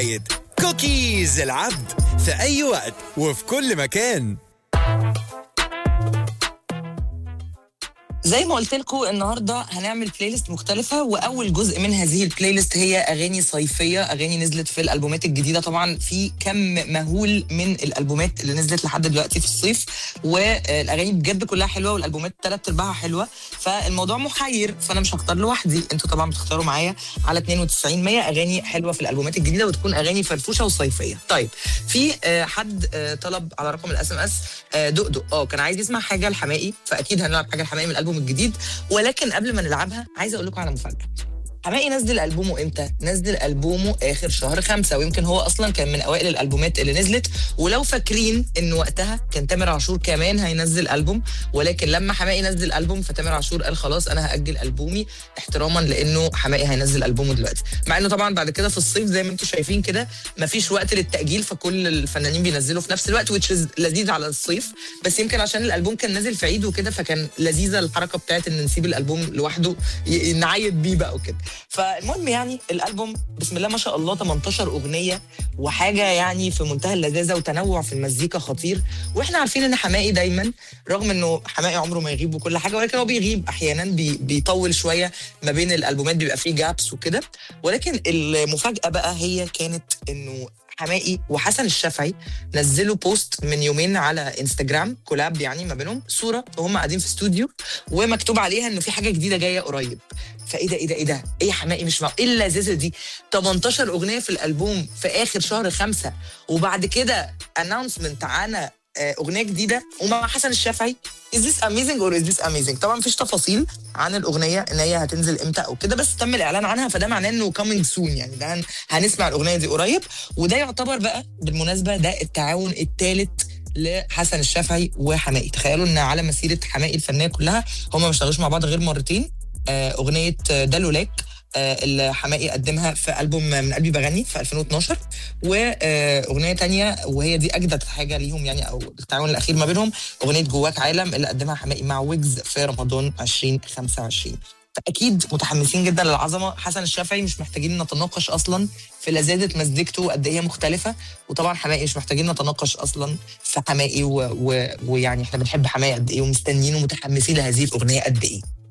برعاية كوكيز العبد في أي وقت وفي كل مكان زي ما قلت لكم النهارده هنعمل بلاي ليست مختلفه واول جزء من هذه البلاي ليست هي اغاني صيفيه اغاني نزلت في الالبومات الجديده طبعا في كم مهول من الالبومات اللي نزلت لحد دلوقتي في الصيف والاغاني بجد كلها حلوه والالبومات ثلاث ارباعها حلوه فالموضوع محير فانا مش هختار لوحدي انتوا طبعا بتختاروا معايا على 92 100 اغاني حلوه في الالبومات الجديده وتكون اغاني فرفوشه وصيفيه طيب في آه، حد آه، طلب على رقم الاس ام اس دقدق اه كان عايز يسمع حاجه الحمائي فاكيد هنلعب حاجه الحمائي من الالبوم الجديد ولكن قبل ما نلعبها عايزه اقول لكم على مفاجاه حماقي نزل البومه امتى؟ نزل البومه اخر شهر خمسة ويمكن هو اصلا كان من اوائل الالبومات اللي نزلت ولو فاكرين ان وقتها كان تامر عاشور كمان هينزل البوم ولكن لما حماقي نزل البوم فتامر عاشور قال خلاص انا هاجل البومي احتراما لانه حماقي هينزل البومه دلوقتي مع انه طبعا بعد كده في الصيف زي ما انتم شايفين كده مفيش وقت للتاجيل فكل الفنانين بينزلوا في نفس الوقت which is لذيذ على الصيف بس يمكن عشان الالبوم كان نازل في عيد وكده فكان لذيذه الحركه بتاعت ان نسيب الالبوم لوحده ي- نعيد بيه بقى وكده فالمهم يعني الالبوم بسم الله ما شاء الله 18 اغنيه وحاجه يعني في منتهى اللذاذه وتنوع في المزيكا خطير واحنا عارفين ان حماقي دايما رغم انه حماقي عمره ما يغيب وكل حاجه ولكن هو بيغيب احيانا بي بيطول شويه ما بين الالبومات بيبقى فيه جابس وكده ولكن المفاجاه بقى هي كانت انه حماقي وحسن الشافعي نزلوا بوست من يومين على انستجرام كولاب يعني ما بينهم صوره وهم قاعدين في استوديو ومكتوب عليها انه في حاجه جديده جايه قريب فايه ده ايه ده ايه ده ايه يا حماقي مش معقول ايه اللذاذه دي 18 اغنيه في الالبوم في اخر شهر خمسة وبعد كده اناونسمنت عن آه، اغنيه جديده ومع حسن الشافعي is this amazing or is this amazing طبعا مفيش تفاصيل عن الاغنيه ان هي هتنزل امتى او كده بس تم الاعلان عنها فده معناه انه coming soon يعني ده هن- هنسمع الاغنيه دي قريب وده يعتبر بقى بالمناسبه ده التعاون الثالث لحسن الشافعي وحماقي تخيلوا ان على مسيره حماقي الفنيه كلها هم ما اشتغلوش مع بعض غير مرتين آه، اغنيه آه، ده لولاك آه، اللي حماقي قدمها في البوم من قلبي بغني في 2012 واغنيه تانية وهي دي اجدد حاجه ليهم يعني او التعاون الاخير ما بينهم اغنيه جواك عالم اللي قدمها حماقي مع ويجز في رمضان 2025 فاكيد متحمسين جدا للعظمه حسن الشافعي مش محتاجين نتناقش اصلا في لذاذه مزيكته قد ايه هي مختلفه وطبعا حماقي مش محتاجين نتناقش اصلا في حماقي و- و- ويعني احنا بنحب حماقي قد ايه ومستنيين ومتحمسين لهذه الاغنيه قد ايه